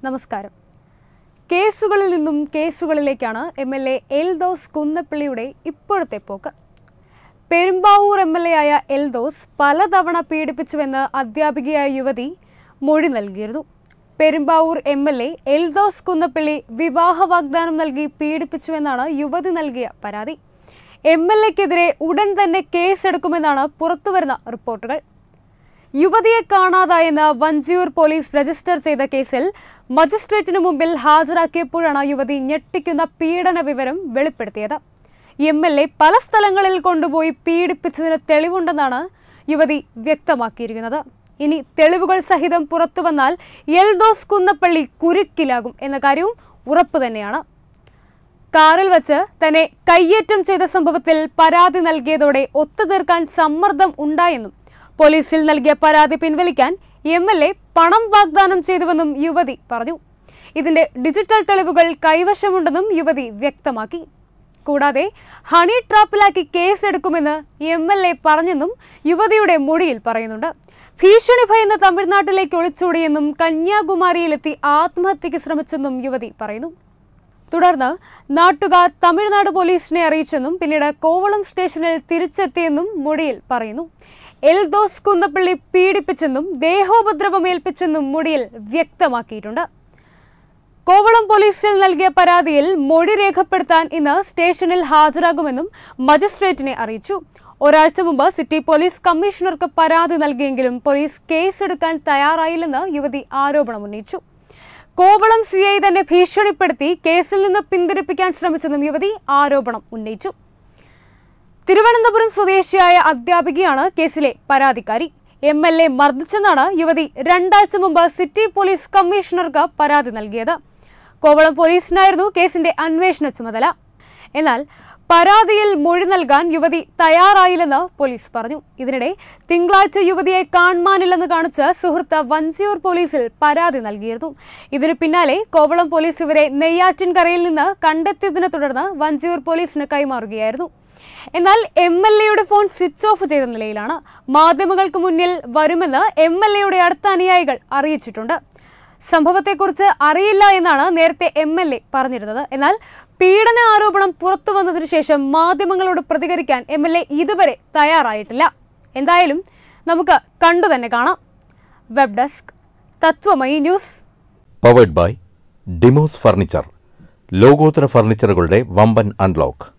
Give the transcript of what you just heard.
നമസ്കാരം കേസുകളിൽ നിന്നും കേസുകളിലേക്കാണ് എം എൽ എ എൽദോസ് കുന്നപ്പള്ളിയുടെ ഇപ്പോഴത്തെ പോക്ക് പെരുമ്പാവൂർ എം എൽ എ ആയ എൽദോസ് പലതവണ പീഡിപ്പിച്ചുവെന്ന് അധ്യാപികയായ യുവതി മൊഴി നൽകിയിരുന്നു Perumbavoor M L A Eldhose Kunnappilly വിവാഹ വാഗ്ദാനം നൽകി പീഡിപ്പിച്ചുവെന്നാണ് യുവതി നൽകിയ പരാതി എം എൽ എക്കെതിരെ ഉടൻ തന്നെ കേസെടുക്കുമെന്നാണ് പുറത്തുവരുന്ന റിപ്പോർട്ടുകൾ യുവതിയെ കാണാതായെന്ന് വഞ്ചിയൂർ പോലീസ് രജിസ്റ്റർ ചെയ്ത കേസിൽ മജിസ്ട്രേറ്റിനു മുമ്പിൽ ഹാജരാക്കിയപ്പോഴാണ് യുവതി ഞെട്ടിക്കുന്ന പീഡന വിവരം വെളിപ്പെടുത്തിയത് എം എൽ എ പല സ്ഥലങ്ങളിൽ കൊണ്ടുപോയി പീഡിപ്പിച്ചതിന് തെളിവുണ്ടെന്നാണ് യുവതി വ്യക്തമാക്കിയിരിക്കുന്നത് ഇനി തെളിവുകൾ സഹിതം പുറത്തു വന്നാൽ എൽദോസ് കുന്നപ്പള്ളി കുരുക്കിലാകും എന്ന കാര്യവും ഉറപ്പു തന്നെയാണ് കാറിൽ വച്ച് തന്നെ കയ്യേറ്റം ചെയ്ത സംഭവത്തിൽ പരാതി നൽകിയതോടെ ഒത്തുതീർക്കാൻ സമ്മർദ്ദം ഉണ്ടായെന്നും പോലീസിൽ നൽകിയ പരാതി പിൻവലിക്കാൻ എം എൽ എ പണം വാഗ്ദാനം ചെയ്തുവെന്നും യുവതി പറഞ്ഞു ഇതിന്റെ ഡിജിറ്റൽ തെളിവുകൾ കൈവശമുണ്ടെന്നും യുവതി വ്യക്തമാക്കി കൂടാതെ ഹണി ട്രാപ്പിലാക്കി കേസെടുക്കുമെന്ന് എം എൽ എ പറഞ്ഞെന്നും യുവതിയുടെ മൊഴിയിൽ പറയുന്നുണ്ട് ഭീഷണി ഭയന്ന് തമിഴ്നാട്ടിലേക്ക് ഒളിച്ചോടിയെന്നും കന്യാകുമാരിയിലെത്തി ആത്മഹത്യയ്ക്ക് ശ്രമിച്ചെന്നും യുവതി പറയുന്നു തുടർന്ന് നാട്ടുകാർ തമിഴ്നാട് പോലീസിനെ അറിയിച്ചെന്നും പിന്നീട് കോവളം സ്റ്റേഷനിൽ തിരിച്ചെത്തിയെന്നും മൊഴിയിൽ പറയുന്നു എൽദോസ് കുന്നപ്പള്ളി പീഡിപ്പിച്ചെന്നും ദേഹോപദ്രവം ഏൽപ്പിച്ചെന്നും മൊഴിയിൽ വ്യക്തമാക്കിയിട്ടുണ്ട് കോവളം പോലീസിൽ നൽകിയ പരാതിയിൽ മൊഴി രേഖപ്പെടുത്താൻ ഇന്ന് സ്റ്റേഷനിൽ ഹാജരാകുമെന്നും മജിസ്ട്രേറ്റിനെ അറിയിച്ചു ഒരാഴ്ച മുമ്പ് സിറ്റി പോലീസ് കമ്മീഷണർക്ക് പരാതി നൽകിയെങ്കിലും പോലീസ് കേസെടുക്കാൻ തയ്യാറായില്ലെന്ന് യുവതി ആരോപണം ഉന്നയിച്ചു കോവളം സി ഐ തന്നെ ഭീഷണിപ്പെടുത്തി കേസിൽ നിന്ന് പിന്തിരിപ്പിക്കാൻ ശ്രമിച്ചെന്നും യുവതി ആരോപണം ഉന്നയിച്ചു തിരുവനന്തപുരം സ്വദേശിയായ അധ്യാപികയാണ് കേസിലെ പരാതിക്കാരി എം എൽ എ മർദ്ദിച്ചെന്നാണ് യുവതി രണ്ടാഴ്ച മുമ്പ് സിറ്റി പോലീസ് കമ്മീഷണർക്ക് പരാതി നൽകിയത് കോവളം പോലീസിനായിരുന്നു കേസിന്റെ അന്വേഷണ ചുമതല എന്നാൽ പരാതിയിൽ മൊഴി നൽകാൻ യുവതി തയ്യാറായില്ലെന്ന് പോലീസ് പറഞ്ഞു ഇതിനിടെ തിങ്കളാഴ്ച യുവതിയെ കാണാനില്ലെന്ന് കാണിച്ച് സുഹൃത്ത് വഞ്ചിയൂർ പോലീസിൽ പരാതി നൽകിയിരുന്നു ഇതിനു പിന്നാലെ കോവളം പോലീസ് ഇവരെ നെയ്യാറ്റിൻകരയിൽ നിന്ന് കണ്ടെത്തിയതിനെ തുടർന്ന് വഞ്ചിയൂർ പോലീസിന് കൈമാറുകയായിരുന്നു എന്നാൽ എം എൽ എയുടെ ഫോൺ സ്വിച്ച് ഓഫ് ചെയ്ത നിലയിലാണ് മാധ്യമങ്ങൾക്ക് മുന്നിൽ വരുമെന്ന് എം എൽ എയുടെ അടുത്ത അനുയായികൾ അറിയിച്ചിട്ടുണ്ട് സംഭവത്തെക്കുറിച്ച് അറിയില്ല എന്നാണ് നേരത്തെ എം എൽ എ പറഞ്ഞിരുന്നത് എന്നാൽ പീഡന ആരോപണം പുറത്തു വന്നതിനു ശേഷം മാധ്യമങ്ങളോട് പ്രതികരിക്കാൻ എം എൽ എ ഇതുവരെ തയ്യാറായിട്ടില്ല എന്തായാലും നമുക്ക് കണ്ടു തന്നെ കാണാം web desk Thathwamayi news powered by Dimos furniture ലോകോത്തര ഫർണിച്ചറുകളുടെ വമ്പൻ അൺലോക്ക്